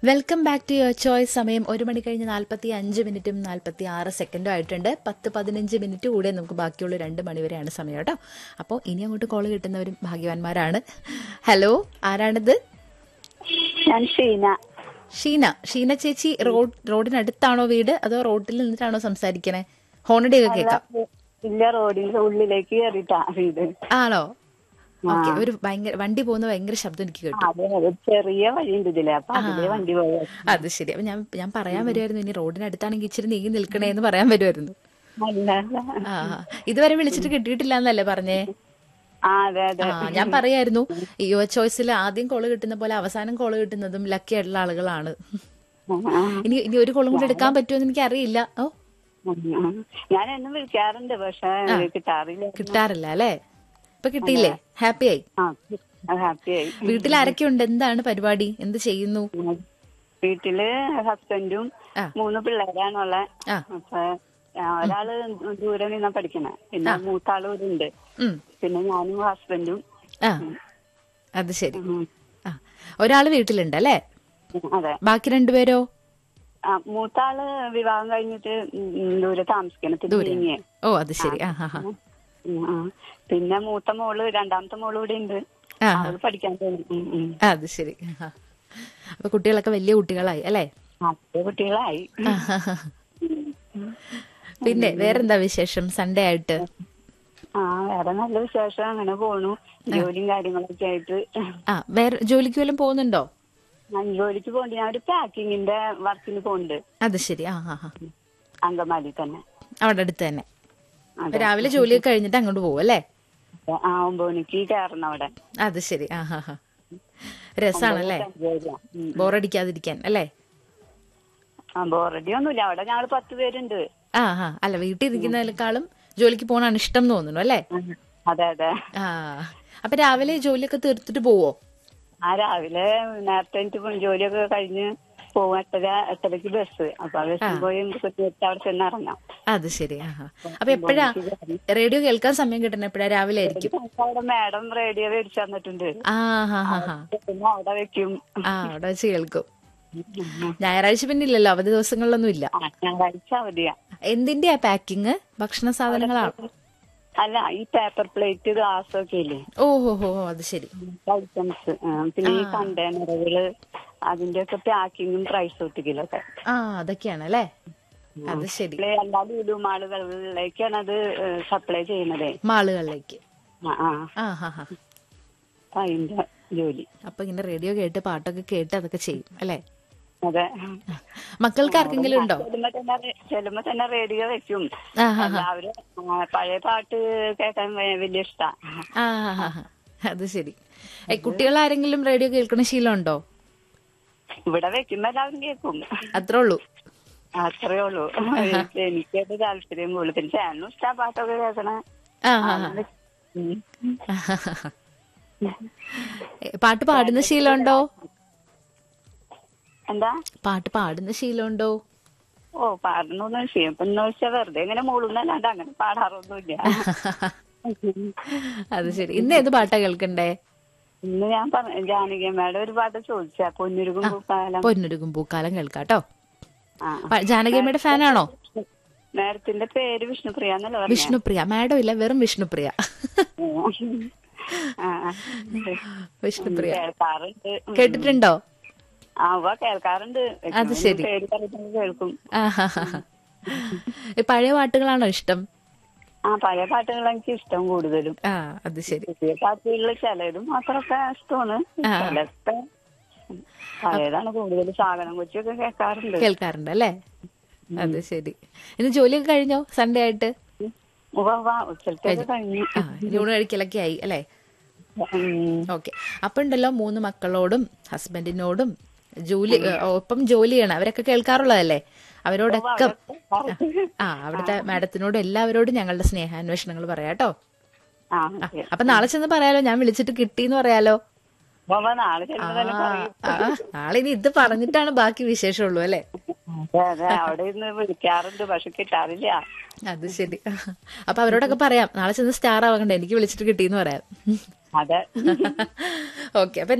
Welcome back to your choice സമയം ഒരു മണി കഴിഞ്ഞ് നാൽപ്പത്തി അഞ്ച് മിനിറ്റും നാൽപ്പത്തി ആറ് സെക്കൻഡും ആയിട്ടുണ്ട് പത്ത് പതിനഞ്ച് മിനിറ്റ് കൂടെ നമുക്ക് ബാക്കിയുള്ള രണ്ട് മണി വരെയാണ് സമയം കേട്ടോ അപ്പോൾ ഇനി അങ്ങോട്ട് കോള് കിട്ടുന്നവരും ഭാഗ്യവാന്മാരാണ് ഹലോ ആരാണിത് ഞാൻ ഷീന ഷീന ഷീന ചേച്ചി റോഡ് റോഡിനടുത്താണോ വീട് അതോ റോഡിൽ നിന്നിട്ടാണോ സംസാരിക്കണേ ഹോണഡി ഒക്കെ കേൾക്കാം ഇല്ല റോഡിന്റെ ഉള്ളിലേക്ക് കയറിട്ടാ വീട് ആണോ ഓക്കെ ഒരു ഭയങ്കര വണ്ടി പോകുന്ന ഭയങ്കര ശബ്ദം എനിക്ക് കേട്ടു അതെ അതെ ചെറിയ വഴിയുണ്ട് ഇതിലെ അപ്പൊ അതിലെ വണ്ടി പോയ അത് ശരി അപ്പൊ ഞാൻ ഞാൻ പറയാൻ വരുമായിരുന്നു ഇനി റോഡിനടുത്താണെങ്കിൽ ഇച്ചിരി നീങ്ങി നിൽക്കണേ എന്ന് പറയാൻ വരുമായിരുന്നു അല്ല ആ ഇതുവരെ വിളിച്ചിട്ട് കിട്ടിയിട്ടില്ല എന്നല്ലേ പറഞ്ഞേ ആ അതെ അതെ ആ ഞാൻ പറയായിരുന്നു ഈ യുവ ചോയ്സിൽ ആദ്യം കോള് കിട്ടുന്ന പോലെ അവസാനം കോള് കിട്ടുന്നതും ലക്കി ആയിട്ടുള്ള ആളുകളാണ് ആ, ഇനി ഇനി ഒരു കോളും കൂടി എടുക്കാൻ പറ്റുമെന്ന് എനിക്ക് അറിയില്ല ഓ ആ. ഞാൻ എന്നും വിളിക്കാറുണ്ട് പക്ഷെ കിട്ടാറില്ല കിട്ടാറില്ല അല്ലേ ഇപ്പൊ കിട്ടിയില്ലേ ഹാപ്പി ആയി ആ ഹാപ്പിയായി വീട്ടിൽ ആരൊക്കെ ഉണ്ട് എന്താണ് പരിപാടി എന്ത് ചെയ്യുന്നു വീട്ടില് ഹസ്ബൻഡും ആ. മൂന്ന് പിള്ളേരാണുള്ള ആ. അപ്പൊ ആ, ഒരാള് ദൂരെ നിന്നാ പഠിക്കണേ പിന്നെ മൂത്താള് ഇവിടെ ഉണ്ട് ഉം പിന്നെ ഞാനും ഹസ്ബൻഡും ആ അത് ശരി ഉം. ആ ഒരാള് വീട്ടിലുണ്ട് അല്ലേ അതെ ബാക്കി രണ്ടുപേരോ ആ, മൂത്താള് വിവാഹം കഴിഞ്ഞിട്ട് ഉം ദൂരെ താമസിക്കണം തിരുവനന്തപുരം ഓ അത് ശരി ആ ഹാ ഹാ പിന്നെ മൂത്ത മോള് രണ്ടാമത്തെ മോള് ഇവിടെ ഉണ്ട് ആ അവള് പഠിക്കാൻ പോകുന്നു ഉം, ഉം. അത് ശരി ആ. അപ്പൊ കുട്ടികളൊക്കെ വലിയ കുട്ടികളായി അല്ലേ അപ്പൊ കുട്ടികളായി പിന്നെ വേറെന്താ വിശേഷം സൺഡേ ആയിട്ട് ആ വേറെ നല്ല വിശേഷം അങ്ങനെ പോണു ജോലിയും കാര്യങ്ങളൊക്കെ ആയിട്ട് ആ വേറെ ജോലിക്ക് വല്ലതും പോകുന്നുണ്ടോ ഞാൻ ജോലിക്ക് പോണ്ട് ഞാൻ ഒരു പാക്കിങ്ങിന്റെ വർക്കിന് പോകുന്നുണ്ട് അത് ശരി ആ ഹാ ഹാ അങ്കമാലി തന്നെ അവിടെ അടുത്ത് തന്നെ അതെ. അപ്പൊ രാവിലെ ജോലിയൊക്കെ കഴിഞ്ഞിട്ട് അങ്ങോട്ട് പോകും അല്ലേ ആ ഒമ്പത് മണിക്ക് കയറണം അവിടെ അത് ശരി ആ ഹാ ഹാ രസാണല്ലേ ജോലിയാ. ഉം. ബോറടിക്കാതിരിക്കാൻ അല്ലേ ആ ബോറടി ഒന്നുമില്ല അവിടെ ഞങ്ങള് പത്ത് പേരുണ്ട് ആ ഹാ അല്ല വീട്ടിൽ ഇരിക്കുന്നതിനേക്കാളും ജോലിക്ക് പോകണാണ് ഇഷ്ടം എന്ന് തോന്നുന്നു അല്ലേ അതെ അതെ ആ അപ്പൊ രാവിലെ ജോലിയൊക്കെ തീർത്തിട്ട് പോവോ ആ രാവിലെ നേരത്തെ എനിക്ക് പോയി ജോലിയൊക്കെ കഴിഞ്ഞ് പോകും എട്ടര എട്ടരക്ക് ബസ് അപ്പൊ ആ ബസ്സിൽ പോയി കുത്തിവെച്ച് അവിടെ ചെന്ന് ഇറങ്ങാം അത് ശരി ആ ഹാ അപ്പൊ എപ്പോഴാ റേഡിയോ കേൾക്കാൻ സമയം കിട്ടണ എപ്പോഴാ രാവിലെ ആയിരിക്കും അപ്പൊ അവിടെ മാഡം റേഡിയോ മേടിച്ചു തന്നിട്ടുണ്ട് ആ ഹാ ഹാ ഹാ പിന്നെ അവിടെ വെക്കും ആ അവിടെ വെച്ച് കേൾക്കും ഞായറാഴ്ച പിന്നെ ഇല്ലല്ലോ അവധി ദിവസങ്ങളിലൊന്നും ഇല്ല ആ, ഞായറാഴ്ച അവധിയാ എന്തിന്റെയാ പാക്കിങ് ഭക്ഷണ സാധനങ്ങളാണ് അല്ല ഈ പേപ്പർ പ്ലേറ്റ് ഗ്ലാസ് ഒക്കെ ഇല്ലേ ഓ ഹോ ഹോ അത് ശരി ഐറ്റംസ് പിന്നെ ഈ കണ്ടെയ്നറുകള് അതിന്റെ ഒക്കെ പാക്കിങ്ങും പ്രൈസ് ഒട്ടിക്കലൊക്കെ ആ അതൊക്കെയാണ് അല്ലേ അത് ശരി എല്ലാ ലുലു മാളുകളിലേക്കാണ് അത് സപ്ലൈ ചെയ്യുന്നത് മാളുകളിലേക്ക് ആ ആ ആ ഹാ ഹാ അപ്പൊ അതിന്റെ ജോലി അപ്പൊ ഇങ്ങനെ റേഡിയോ കേട്ട് പാട്ടൊക്കെ കേട്ട് അതൊക്കെ ചെയ്യും അല്ലേ അതെ മക്കൾക്ക് ആർക്കെങ്കിലും ഉണ്ടോ ചെല്ലുമ്പോ തന്നെ ചെല്ലുമ്പോ തന്നെ റേഡിയോ വെക്കും ആ ഹാ എല്ലാവരും ആ, പഴയ പാട്ട് കേൾക്കാൻ വ- വലിയ ഇഷ്ടാ ആ ഹാ ഹാ ഹാ. അത് ശരി ഏ കുട്ടികൾ ആരെങ്കിലും റേഡിയോ കേൾക്കണ ശീലം ഉണ്ടോ ഇവിടെ വെക്കുമ്പോ എല്ലാവരും കേൾക്കും അത്രേ ഉള്ളൂ അത്രേ ഉള്ളൂ എനിക്കത് താല്പര്യം കൂടുതൽ പിന്നെ ചാനലും ഇഷ്ടാ പാട്ടൊക്കെ കേൾക്കണ ആ ഹാ ഹാ ഏ, പാട്ട് പാടുന്ന ശീലമുണ്ടോ എന്താ പാട്ട് പാടുന്ന ശീലമുണ്ടോ ഓ പാടണമെന്ന് ചെയ്യും ഇപ്പൊ എന്ന് വെച്ചാൽ വെറുതെ ഇങ്ങനെ മൂളുന്നല്ലാണ്ട് അങ്ങനെ പാടാറൊന്നുമില്ല അത് ശരി ഇന്ന് ഏത് പാട്ടാ കേൾക്കണ്ടേ ഇന്ന് ഞാൻ പറഞ്ഞു ജാനകിയമ്മയുടെ ഒരു പാട്ട് ചോദിച്ചാ പൊന്നുരുകും പൂക്കാലം പൊന്നുരുകും പൂക്കാലം കേൾക്കാട്ടോ ആ പ- ജാനകിയമ്മയുടെ ഫാനാണോ നേരത്തിന്റെ പേര് വിഷ്ണുപ്രിയ എന്നല്ലേ പറഞ്ഞു വിഷ്ണുപ്രിയ മാഡം ഇല്ല വെറും വിഷ്ണുപ്രിയ ആ, ആ. വിഷ്ണുപ്രിയ കേൾക്കാറുണ്ട് കേട്ടിട്ടുണ്ടോ ആ ഉവ്വ കേൾക്കാറുണ്ട് അത് ശരി. പേര് പറയുന്നത് കേൾക്കും ആഹാഹാഹാ. ഈ പഴയ പാട്ടുകളാണോ ഇഷ്ടം ആ പഴയ പാട്ടുകൾ എനിക്ക് ഇഷ്ടം കൂടുതലും ആ അത് ശരി പുതിയ പാട്ടുകളിൽ ചിലതും മാത്രമൊക്കെ ഇഷ്ടമാണ് ആ. ചിലതൊക്കെ പഴയതാണ് കൂടുതൽ സാധനം കൊച്ചൊക്കെ കേൾക്കാറുണ്ട് കേൾക്കാറുണ്ട് അല്ലേ അത് ശരി ഇന്ന് ജോലിയൊക്കെ കഴിഞ്ഞോ സൺഡേ ആയിട്ട് ഉവ്വ ഉവ്വ ഉച്ചലത്തേക്ക് കഴിഞ്ഞു ആ ഊണ് കഴിക്കലൊക്കെ ആയി അല്ലേ ഉം. ഓക്കെ അപ്പൊ ഉണ്ടല്ലോ മൂന്ന് മക്കളോടും ഹസ്ബൻഡിനോടും ജോലി ഏ, ഒപ്പം ജോലി ചെയ്യണം അവരൊക്കെ കേൾക്കാറുള്ളതല്ലേ അവരോടൊക്കെ ആ അവിടുത്തെ മാഡത്തിനോടും എല്ലാവരോടും ഞങ്ങളുടെ സ്നേഹാന്വേഷണങ്ങൾ പറയാട്ടോ ആ അപ്പൊ നാളെ ചെന്ന് പറയാലോ ഞാൻ വിളിച്ചിട്ട് കിട്ടിന്ന് പറയാലോ ഉവ്വ നാളെ ചെല്ലുമ്പോ തന്നെ ആ, പറയും ആ, നാളെ ഇനി ഇത് പറഞ്ഞിട്ടാണ് ബാക്കി വിശേഷമുള്ളൂ അല്ലേ അതെ അതെ അവിടെ ഇരുന്ന് വിളിക്കാറുണ്ട് പക്ഷെ കിട്ടാറില്ല അത് ശരി അപ്പൊ അവരോടൊക്കെ പറയാം നാളെ ചെന്ന് സ്റ്റാർ ആവണ്ട എനിക്ക് വിളിച്ചിട്ട് കിട്ടിയെന്ന് പറയാം അതെ ഓക്കെ അപ്പൊ